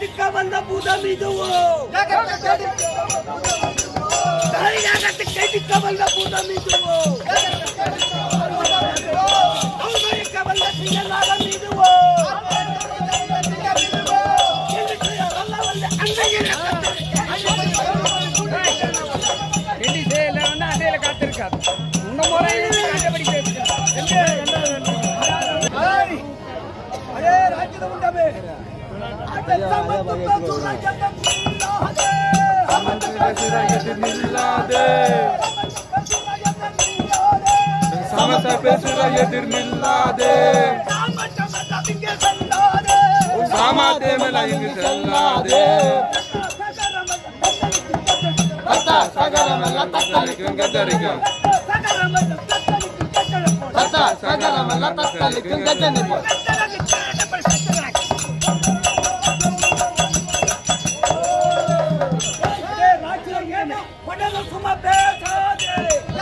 கெடுக்க வந்த பூதம் இதுவோ தலைநகரத்தை கெடுக்க வந்த பூதம் இதுவோ அவமதிக்க வந்த சிங்கநாதம் இதுவோ எங்களுக்கு வல்ல வல்ல அன்னையின் ரெண்டு சேல வந்து அண்டையில காத்திருக்காது உன்ன முறையில் கண்டபடி அடே ராஜ்யத உண்டமே அட சமத்துவ ராஜ்யத நில்லாதே சமத்த பேசுற எதிர் நில்லாதே சாமாத்தே மேல இங்கு செல்லாதே தத்தா சகலமெல்லாம் தத்தளிக்கும் கத்தரிக்கும் தத்தா சகலமெல்லாம் தத்தளிக்கும் கத்தரிக்கும் சும்மா பேசாதே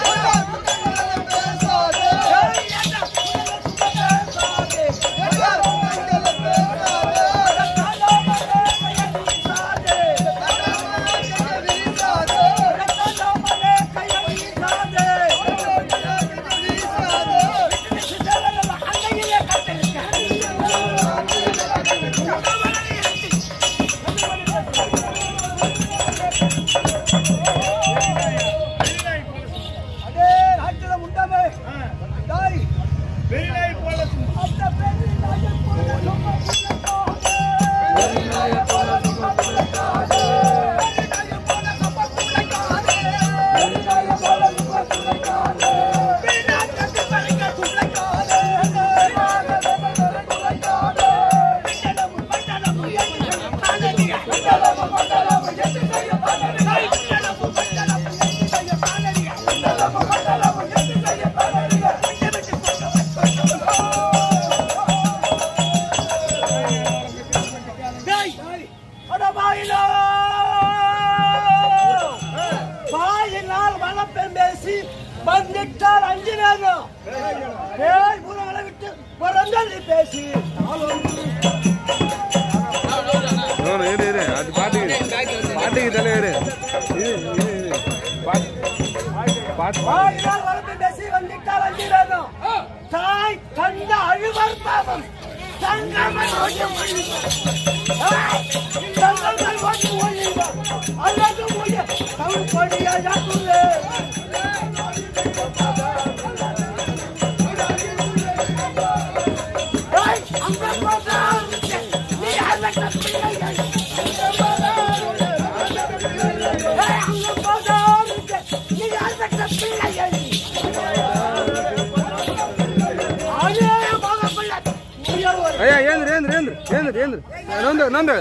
அடே ராஜ்யம் உண்டமே தாய் அந்த பெரிய ராஜ்யம் போல சும்மா வாயினால் வளப்பெண் பேசி வந்துட்டால் அஞ்சு நேரம் பேய் புறங்களை விட்டு பிறந்தது பேசி இரு இரு இரு அது பாட்டுக்கு பாட்டுக்கு தலைவர் இரு இரு இரு பாட்டு பாட்டு வாயினால் வளப்பெண் பேசி வந்துட்டால் அஞ்சு நேரம் தாய் தந்த அழுவர் பாவம் தங்கமல் ஓட்டி ஒழிவார். ஏய், தங்கமல் ஓட்டி ஒழிவார். அல்லது உய தமிழ் கொடியா யாக்குள்ளே. ஏய், அங்க போதா, நீ அல்ல கப்பிள்ளைகள். ஏய், அங்க போதா, நீ அல்ல கப்பிள்ளைகள். அதே மகப்பிள்ளை, உயர்வர். ஐயா ஏந்திரு ஏந்திரு ஏந்திரு ஏந்திரு ஏந்திரு நோந்து நோந்து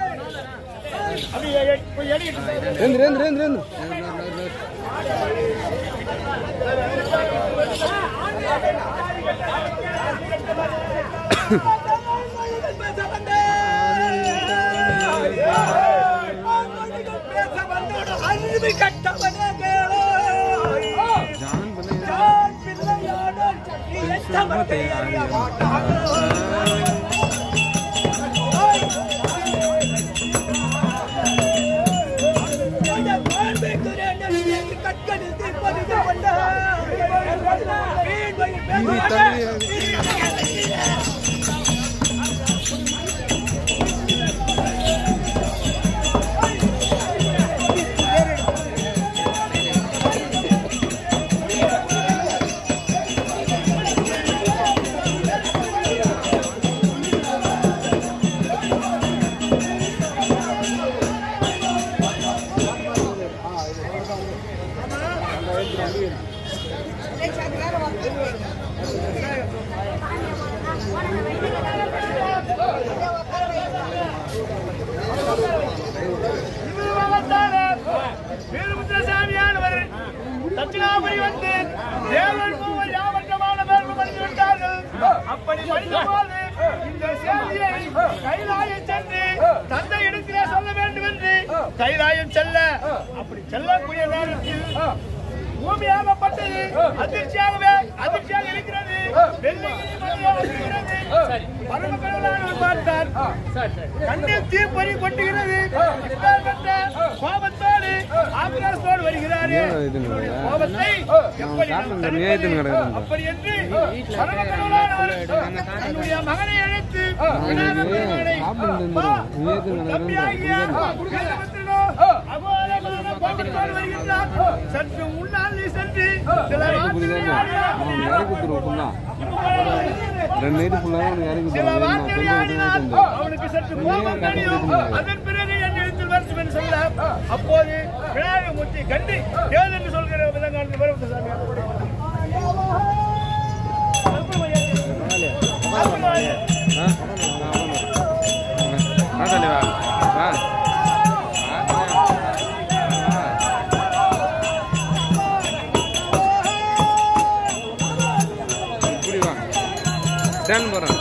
ஏந்திரு ஏந்திரு ஏந்திரு ஏந்திரு அன்பு கட்டவனே கேளோ ஜான் பண்ண நான் பிள்ளையாடோ நீ எத்தவத்தை அறிய மாட்டாயோ வீரமுத்திரசாமியானவர் தட்சிணாபுரி வந்து தேவன் மூவர் யாவற்றமான பேர் படித்து விட்டார்கள் அப்படி படித்த போது இந்த செய்தியை கைலாயம் சென்று தந்தை இடத்திலே சொல்ல வேண்டும் என்று கைலாயம் செல்ல அப்படி செல்லக்கூடிய நேரத்தில் பூமியாகப்பட்டது அதிர்ச்சியாகவே அதிர்ச்சியாக இருக்கிறது வெள்ளிங்கிரி மலையாக இருக்கிறது பரமக்கடவுளானவர் பார்த்தார் கண்ணில் தீப்பொறி கொட்டுகிறது இப்பேற்பட்ட கோபத்தோடு ஆக்ரோஷத்தோடு வருகிறாரே ஏன் இது இல்லை? கோபத்தை எப்படி நாம் காட்டுங்க, நீ ஏத்துன்னு தணிப்பது? கிடக்குதுங்க. அப்படி என்று பரமக்கடவுளானவர் தன்னுடைய மகனை அழைத்து விநாயக பெருமானை, சாப்பிட்டு அப்பா, இருந்துரும். நீ ஏத்துன்னு உன் தம்பியாகிய கிடக்குதுங்க. வீரபத்ரனோ, அகோரமான கோபத்தோடு வருகின்றார். சற்று முன்னால் நீ சென்று சில புரியுதா வார்த்தைகளை அவன் இறக்கி கொடுத்துருவோம் ஃபுல்லா ரெண்டு நைட்டு ஃபுல்லாக அவனுக்கு இறக்கி சில கொடுத்துருவோம் வார்த்தைகளை ஆடினால் கொஞ்சம் அவனுக்கு சற்று கோபம் தணியும். அதன் பிறகு என் எழுத்தில் வேண்டும் என்று சொல்ல அப்போது விநாயகமூர்த்தி கண்டி ஏது என்று சொல்கிற விதங்கான விவரத்தை சாமி ஆ ஆ தள்ளி வா வா இப்படி வா டேன் போகிறேன்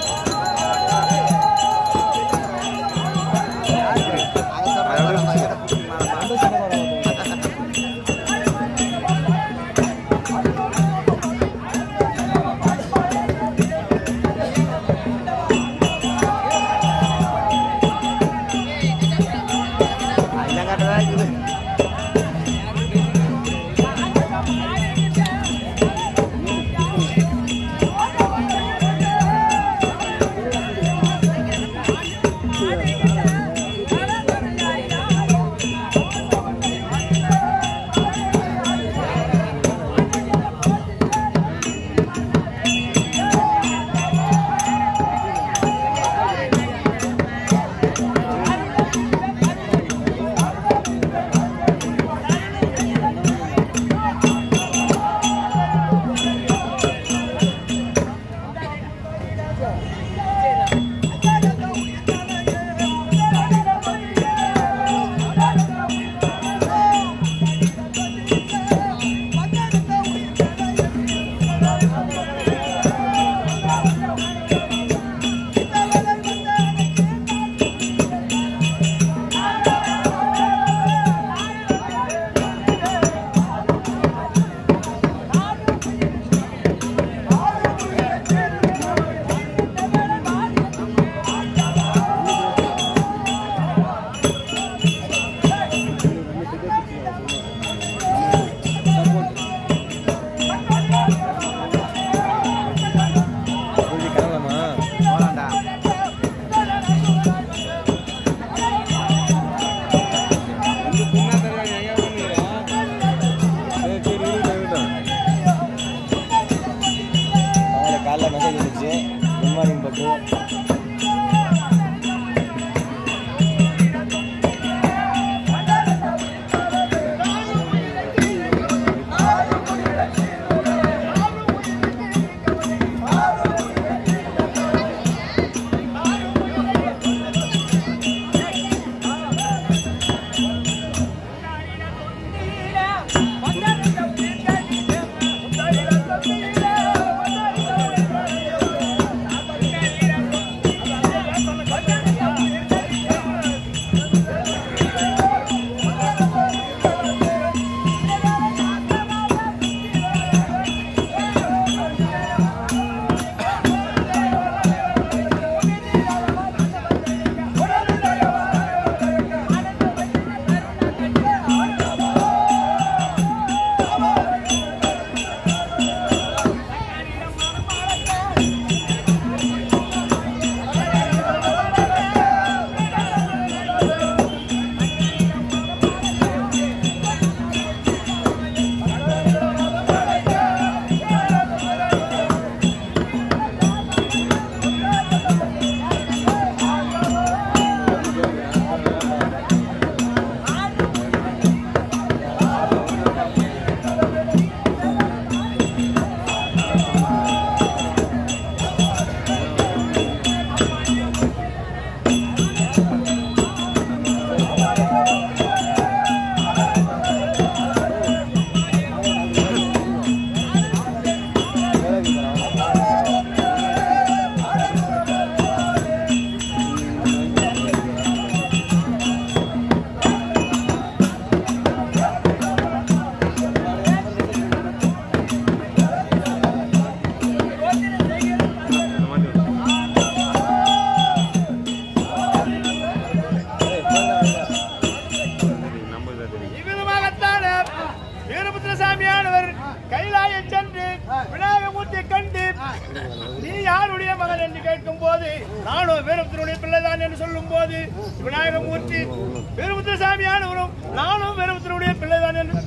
நானும் வீரபுத்திரனுடைய பிள்ளைதான் என்று சொல்லும் போது விநாயகமூர்த்தி வீரபுத்திர சாமியானவரும் நானும் வீரபுத்திரனுடைய பிள்ளைதான் என்று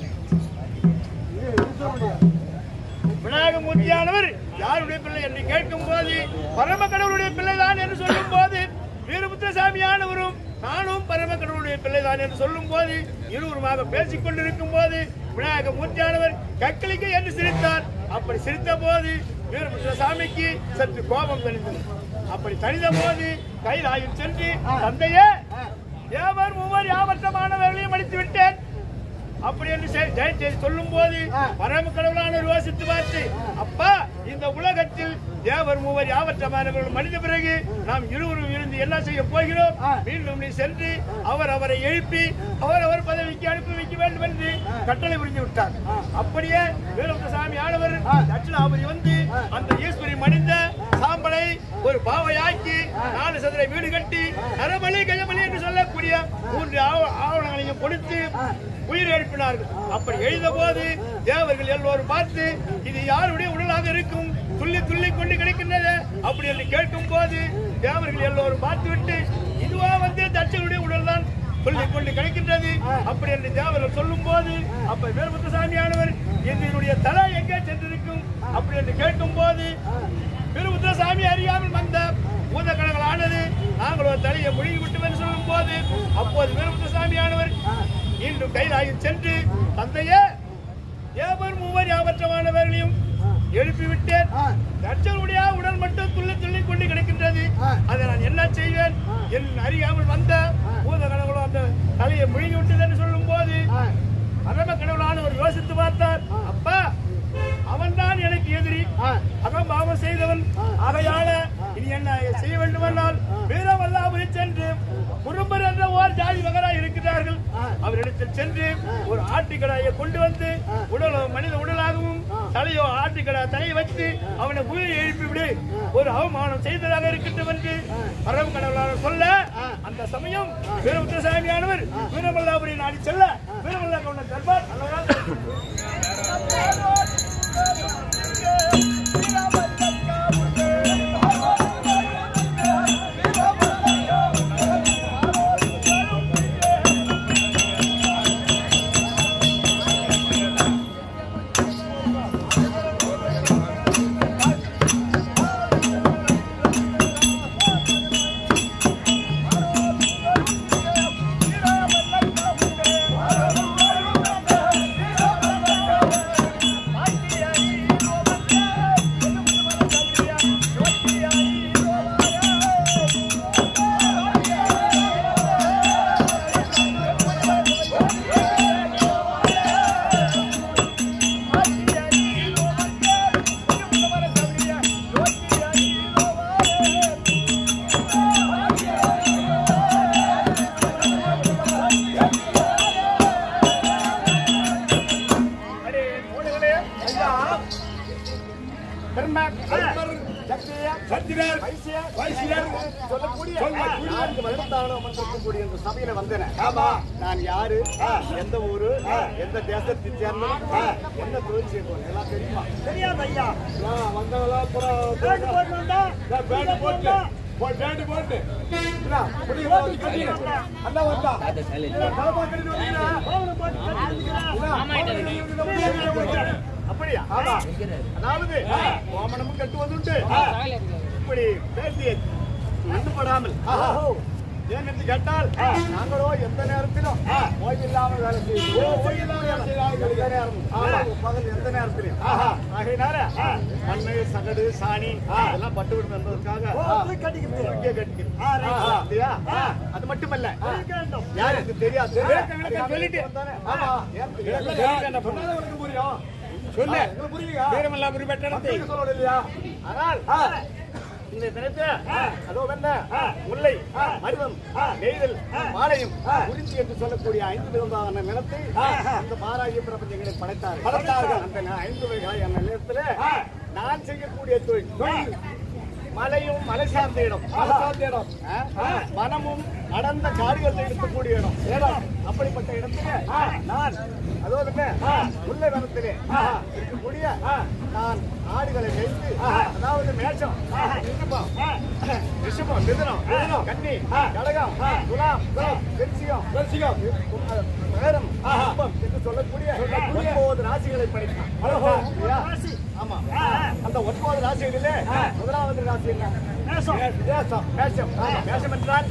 விநாயகமூர்த்தியானவர் யாருடைய பிள்ளை என்று கேட்கும் போது பரம கடவுளுடைய பிள்ளைதான் என்று சொல்லும் போது வீரபுத்திர சாமியானவரும் நானும் பரம கடவுளுடைய பிள்ளைதான் என்று சொல்லும் போது இருவருமாக பேசிக் கொண்டிருக்கும் போது விநாயக மூர்த்தியானவர் கக்களிக்க என்று சிரித்தார் அப்படி சிரித்த போது வீரபுத்திர சாமிக்கு சற்று கோபம் தணிந்தது அப்படி தணிந்த போது கைலாயில் சென்று தந்தையே ஏவர் மூவர் யாவற்றமானவர்களையும் அடித்து விட்டேன் அப்படி என்று செ- ஜெயம் செய்து சொல்லும் போது பரம கடவுளான யோசித்து பார்த்து அப்பா இந்த உலகத்தில் தேவர் மூவர் யாவற்றமானவர்கள் மனித பிறகு நாம் இருவரும் இருந்து என்ன செய்ய போகிறோம் மீண்டும் நீ சென்று அவர் அவரை எழுப்பி அவர் அவர் பதவிக்கு அனுப்பி வைக்க வேண்டும் என்று கட்டளை புரிந்து விட்டார் அப்படியே வேலுமுத்து சாமி ஆனவர் தட்சிணாபதி வந்து அந்த ஈஸ்வரி மனித சாம்பலை ஒரு பாவையாக்கி நாலு சதுர வீடு கட்டி நரபலி கஜபலி என்று சொல்லக்கூடிய மூன்று ஆவ- ஆவணங்களையும் கொடுத்து உயிர் எழுப்பினார்கள் அப்படி எழுத போது தேவர்கள் எல்லோரும் பார்த்து இது யாருடைய உடலாக இருக்கும் துள்ளி துள்ளி கொண்டு கிடைக்கின்றது அப்படி என்று கேட்கும் போது தேவர்கள் எல்லோரும் பார்த்துவிட்டு இதுவா வந்து தட்சனுடைய உடல் தான் துள்ளி கொண்டு கிடைக்கின்றது அப்படி என்று தேவர்கள் சொல்லும் போது அப்ப வேலுமுத்து சாமியானவர் என்னுடைய தலை எங்கே சென்றிருக்கும் அப்படி என்று கேட்கும் போது பெருமுத்திர சாமி அறியாமல் வந்த பூதகணங்கள் ஆனது நாங்கள் ஒரு தலையை முழுகி விட்டு என்று சொல்லும் போது அப்போது பெருமுத்திர சாமியானவர் இன்றும் கைலாயில் சென்று தந்தையே ஏவர் மூவர் யாவற்றமானவர்களையும் எழுப்பிவிட்டேன் தச்சனுடைய உடல் மட்டும் துள்ளி துள்ளி கொண்டு கிடக்கின்றது அதை நான் என்ன செய்வேன் என் அறியாமல் வந்த பூதகணங்களும் அந்த தலையை முழுகி விட்டது என்று சொல்லும் போது பரம கடவுளானவர் யோசித்து பார்த்தார் அப்பா அவன்தான் எனக்கு எதிரி அகம் பாவம் செய்தவன் ஆகையால இனி என்ன செய்ய வேண்டுமென்றால் வீரவல்லாபுரி சென்று குறும்பர் என்ற ஓர் ஜாதி மகரா இருக்கிறார்கள் அவரிடத்தில் சென்று ஒரு ஆட்டுக்கடாயை கொண்டு வந்து உடலோ மனித உடலாகவும் தலையோ ஆட்டுக்கடா தலையை வைத்து அவனை உயிரை எழுப்பிவிடு ஒரு அவமானம் செய்ததாக இருக்கட்டும் என்று பரம கடவுளாளர் சொல்ல அந்த சமயம் வீரமுத்திரசாமியானவர் வீரமல்லாபுரி நாடி செல்ல வீரமல்லா கவுண்டர் தர்பார் அல்லவா அடே, மூடுகளே, ஐயா. பெருமாள், சத்தியர், சத்திரர், வைசியர், சொல்லக்கூடிய நான்கு வருடத்தான அமர்ந்திருக்கக்கூடிய இந்த சபையில வந்தேன். நான் யாரு எந்த ஊரு எந்த தேசத்தை சேர்ந்தவன் என்ன தொழில் செய்வோம் எல்லாம் தெரியுமா தெரியாது ஐயா வந்தவங்களா பேண்டு போட்டு வந்தா பேண்டு போட்டு பேண்டு போட்டு அண்ணா வந்தா அப்படியா ஆமா அதாவது கோமணமும் கட்டுவதுண்டு இப்படி பேசி நண்டுபடாமல் ஏன் என்று கேட்டால் நாங்களோ எந்த நேரத்திலும் ஓய்வில்லாமல் வேலை செய்வோம் ஓய்வில்லாமல் வேலை செய்யலாம் எந்த நேரமும் ஆமா, பகல் எந்த நேரத்திலும் ஆகையினால மண்ணு சகடு சாணி இதெல்லாம் பட்டு விடும் என்பதற்காக இங்கே கட்டிக்கிறது. இல்லையா? அது மட்டுமல்ல யாருக்கு தெரியாது சொல்லிட்டு ஆமா ஏன் சொன்னாதான் புரியும் சொல்லு புரியுங்க வீரமல்லாபுரி பெட்டணத்தை மக்களுக்கு சொல்லணும் இல்லையா? ஆனால் இந்த தினத்துல அதோ வெண்ண, முல்லை, மருதம், நெய்தல், பாளையம், குறிஞ்சி என்று சொல்லக்கூடிய ஐந்து விதமான நிலத்தை அந்த பாராகிய பிரபஞ்சங்களை படைத்தார்கள் அந்த ந- ஐந்து வகையான நிலத்துல நான் செய்யக்கூடிய தொழில் மலையும் மலை சார்ந்த இடம் மலை சார்ந்த இடம் ஆ? வனமும் அடர்ந்த காடுகள் இருக்கக்கூடிய இடம் இடம் அப்படிப்பட்ட இடத்துல நான் அதாவது என்ன? முல்லை வனத்திலே இருக்கக்கூடிய நான் ஆடுகளை வைத்து அதாவது மேஷம் ரிஷபம் ரிஷபம் மிதுனம் கன்னி கடகம் துலாம் விருச்சிகம் விருச்சிகம் மேடம் கும்பம் என்று சொல்லக்கூடிய ஒன்பது ராசிகளை படித்தான் இல்லையா? ஆமா அந்த ஒன்பது ராசிகளிலே முதலாவது ராசி என்ன மேஷம் மேஷம் ஆமா. மேஷம் என்றால்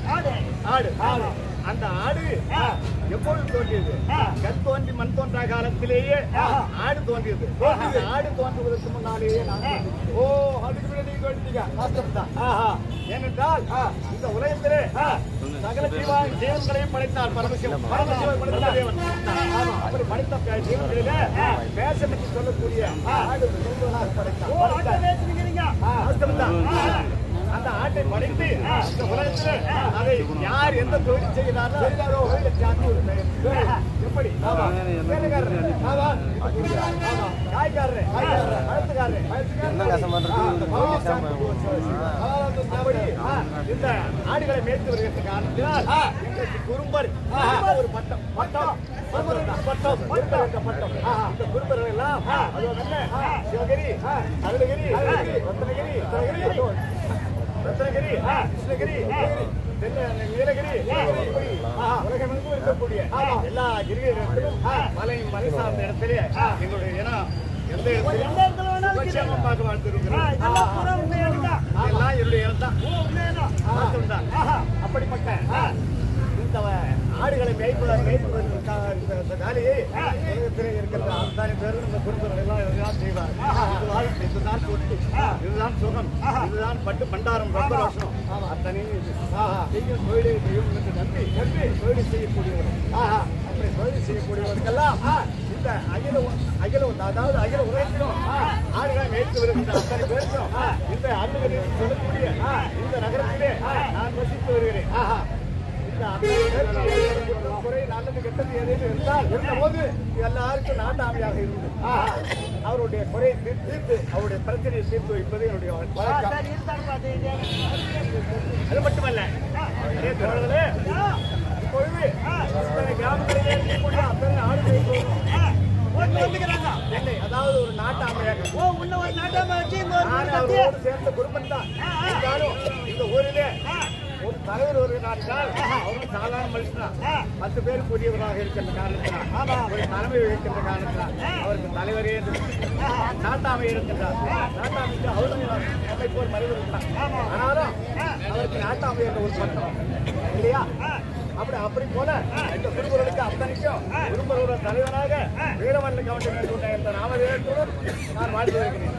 ஆடு அந்த ஆடு எப்பொழுது தோன்றியது கண் தோன்றி மண் தோன்றா காலத்திலேயே ஆடு தோன்றியது அந்த ஆடு தோன்றுவதற்கு முன்னாலேயே நான் தோன்றினேன். ஓ அதுக்கு முன்னாடி நீங்க தோன்றிட்டீங்க வாஸ்தவம் தான் ஏனென்றால் இந்த உலகத்திலே சகல ஜீவா ஜீவன்களையும் படைத்தார் பரமசிவம் பரமசிவம் படைத்த தேவன் ஆமா அப்படி படைத்த ஜீவன்களிலே மேஷம் என்று சொல்லக்கூடிய ஆடு தோன்றுவதாக படைத்தார் வாஸ்தவம் தான். அந்த ஆட்டை படைத்து இந்த உலகத்தில் அதை யார் எந்த தொழில் செய்கிறாரோ தொழிலை சார்ந்து ஒரு பெயர். எப்படி ஆமா. வேலைக்காரர். ஆமா. ஆமா. காய்காரர். காய்காரர். பழத்துக்காரர். பழத்துக்காரர். ஆ, அந்த பவுல் சார்ந்து ஒரு தொழில். அதாவது அப்படி, ஆ, இந்த ஆடுகளை மேய்த்து வருகிற காரணத்தினால் எங்களுக்கு குறும்பர் ஒரு பட்டம் பட்டம் பட்டம் தான். பட்டம் குறும்பர் என்ற பட்டம் இந்த குறும்பர்கள் எல்லாம் அது என்ன சிவகிரி அருணகிரி ரத்னகிரி ரத்னகிரி ரத்னகிரி கிருஷ்ணகிரி தென்ன- நீலகிரி இப்படி உலகமெங்கும் இருக்கக்கூடிய எல்லா கிரிகளிடத்திலும் மலை மலை சார்ந்த இடத்திலே எங்களுடைய இனம் எந்த இடத்திலும் சுபட்சமமாக வாழ்ந்திருக்கிறோம் எல்லாம் என்னுடைய இடம் தான் மட்டும்தான். அப்படிப்பட்ட இந்த ஆடுகளை மேய்ப்பதாக மேய்ப்பதற்காக இந்த இந்த வேலையை உலகத்திலே இருக்கிற அத்தனை பேரும் இந்த குடும்பங்கள் எல்லாம் இதுதான் செய்வார் இதுதான் இதுதான் சொத்து இதுதான் சுகம் இதுதான் பட்டு பண்டாரம் ரொம்ப ரோஷம் அத்தனை இது. செய்யும் தொழிலை செய்யும் என்று நம்பி நம்பி தொழில் செய்யக்கூடியவர் அப்படி தொழில் செய்யக்கூடியவருக்கெல்லாம் இந்த அகில உ- அகில உ- அதாவது அகில உலகத்திலும் ஆடுகளை மேய்த்து வருகின்ற அத்தனை பேருக்கும் இந்த அருள்களில் சொல்லக்கூடிய இந்த நகரத்திலே நான் வசித்து வருகிறேன் இந்த அத்தனை பேருக்கு ஏற்பட்ட குறை நல்லது கெட்டது ஏதேனும் இருந்தால் இருந்தபோது எல்லாருக்கும் நாட்டாமையாக இருந்து அவருடைய குறையை தீர்த்து தீர்த்து அவருடைய பிரச்சனையை தீர்த்து வைப்பது என்னுடைய வழக்கம் அது மட்டுமல்ல அதே தோழர்களே, இப்பொழுது இத்தனை கிராமங்களிலே இருக்கக்கூடிய அத்தனை ஆடுகளை என்னை அதாவது ஒரு நாட்டாமையாக நான் அவரோடு சேர்ந்த குடும்பம் தான் இருந்தாலும் இந்த ஊரிலே ஒரு தலைவர் வருகிறார் அவரும் சாதாரண மனுஷன் பத்து பேர் கூடியவராக இருக்கின்ற காரணத்தினால் ஒரு தலைமை இருக்கின்ற காரணத்தினால் அவருக்கு தலைவரே என்று நாட்டாமை இருக்கின்றார் நாட்டாமைக்கு அவரும் நம்மை போல் மறைவு இருக்கிறார் ஆனாலும் அவருக்கு நாட்டாமை என்ற ஒரு பட்டம் இல்லையா அப்படி அப்படி போல இந்த குருபர்களுக்கு அத்தனைக்கும் குருபரோட தலைவராக வீரமல்ல கவர்மெண்ட் என்ற இந்த நாமதேவத்துடன் நான் வாழ்ந்து வருகிறேன்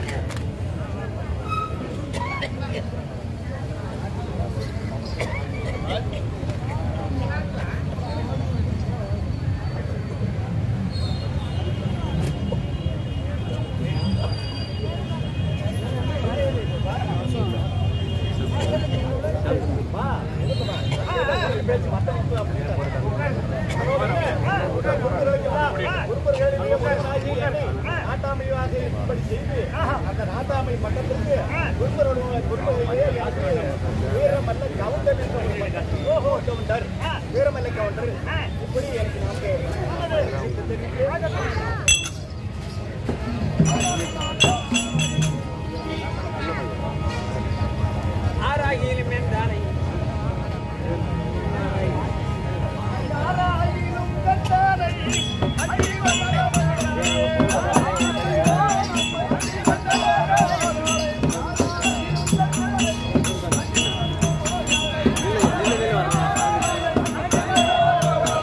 வா, எதுக்குமா? பேச்சு மத்தவங்க அப்படின்ட்டாங்க. நாட்டாமையாக இப்படி செய்து அந்த நாட்டாமை மட்டத்திற்கு குருபருடைய குருபரையே வீரமல்ல கவுண்டர் என்ற ஒரு மன்னர். ஓஹோ கவுண்டர் வீரமல்ல கவுண்டர் இப்படி எனக்கு நமக்கு தெரிவித்து ஆறாகியிலும் என்றானை ஆ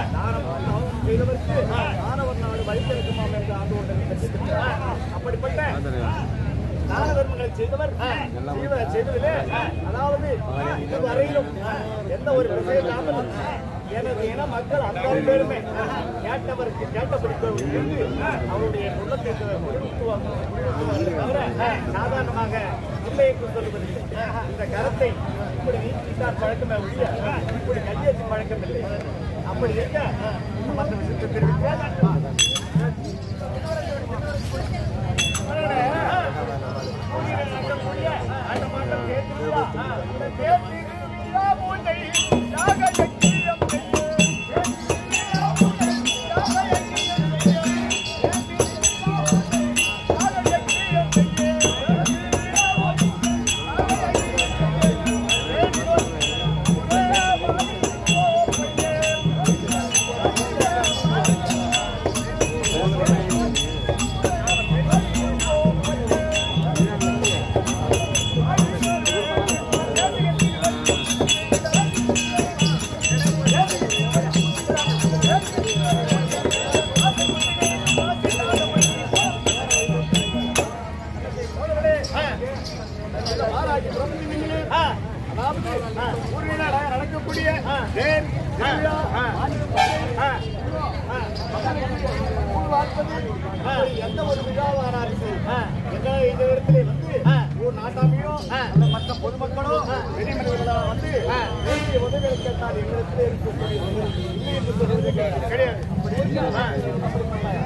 தானம் தவம் செய்தவருக்கு தானவர் நாடு வைத்திருக்குமாம் என்று ஆண்டு கொண்டு அப்படிப்பட்ட தான தர்மங்களை செய்தவர் செய்வ செய்ததிலே அதாவது இதுவரையிலும் எந்த ஒரு பிரச்சனை இல்லாமல் எனது இன மக்கள் அத்தனை பேருமே கேட்டவருக்கு கேட்டபடி இருந்து அவருடைய உள்ளத்தை முழுத்துவார்கள் தவிர சாதாரணமாக இல்லையை சொல்லுவதில்லை இந்த கரத்தை இப்படி நீட்டித்தார் பழக்கமே ஒழிய இப்படி கையெழுத்து பழக்கம் இல்லை அப்படி இருக்க மற்ற விஷயத்தை தெரிவிக்க நடக்கக்கூடிய தேர் திருவிழா, எந்த ஒரு விழாவானாலும் சரி எங்க இந்த இடத்துல வந்து ஊர் நாட்டாமையோ அல்ல மற்ற பொதுமக்களோ வெளிமனிதர்களா வந்து வேண்டிய உதவிகளை கேட்டால் எங்களிடத்தில் இருக்கக்கூடிய உதவி இல்லை என்று சொல்வது கிடையாது அப்படி இருக்கா?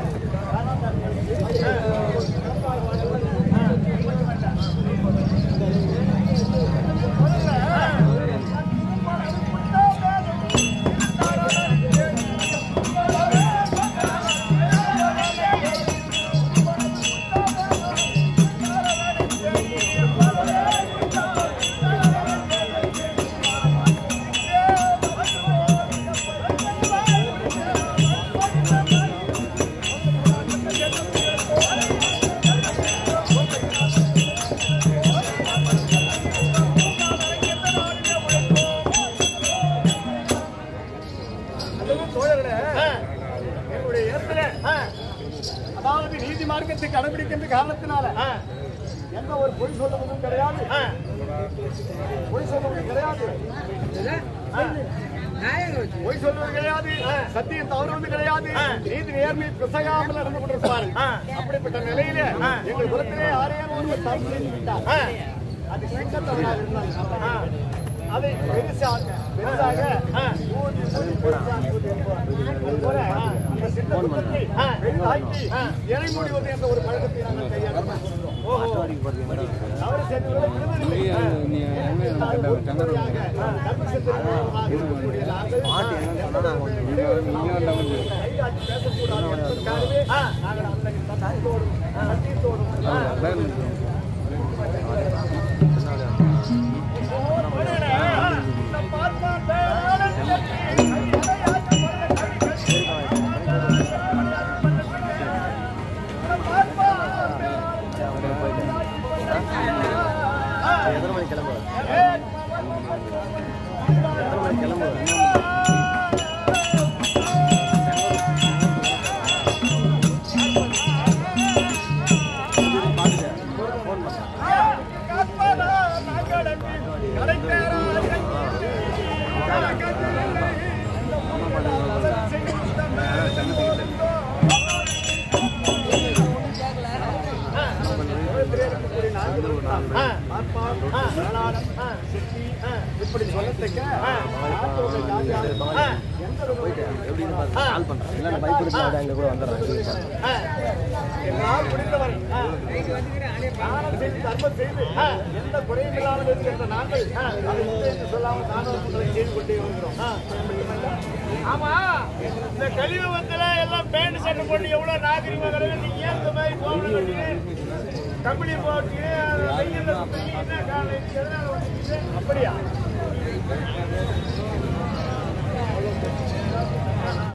அதுவும் தோழர்களே, என்னுடைய இடத்துல அதாவது நீதி மார்க்கத்தை கடைபிடிக்கின்ற காரணத்தினால எந்த ஒரு பொய் சொல்லுவதும் கிடையாது பொய் சொல்லுவது கிடையாது பொய் சொல்வது கிடையாது சத்தியம் தவறுவது கிடையாது நீதி நேர்மை பிசகாமல் நடந்து கொண்டிருப்பாரு அப்படிப்பட்ட நிலையில எங்கள் குலத்திலே யாரையும் ஒருவர் தவறு செய்து விட்டார் அது சிங்க தவறாக இருந்தால் அதை பெருசாக பெருசாக ஊதி ஊதி பெருசாக ஊதி என்பார். அதுபோல அந்த சின்ன குற்றத்தை பெரிதாக்கி இறை முடிவது என்ற ஒரு பழக்கத்தை நாங்கள் கையாளுகிறோம். ஓஹோ. தவறு செய்தவர்களை விடுவதில்லை. உறுதியாக, தர்ம சிந்தனையுள்ளவர்களாக இருக்கக்கூடிய நாங்கள் கைகாட்டி பேசக்கூடாது என்பதற்காகவே நாங்கள் அந்த சத்தியத்தோடும் சத்தியத்தோடும் இப்படி சொல்லத்தக்க என்னால் முடிந்தவரை தானம் செய்து தர்மம் செய்து எந்த குறையும் இல்லாமல் இருக்கின்ற நாங்கள் அதை இல்லை என்று சொல்லாமல் தானவர்களை செய்து கொண்டே வருகிறோம் ஆமா இந்த கலியுகத்துல எல்லாம் பேண்ட் சட்டை போட்டு எவ்வளவு நாகரிகமா கிடக்கு நீங்க ஏன் இந்த மாதிரி கோவணம் கட்டிட்டு கம்பெனி போட்டு வெயில்ல சுத்தீங்க என்ன காரணம் இதுக்கு எதனால வந்தீங்க? அப்படியா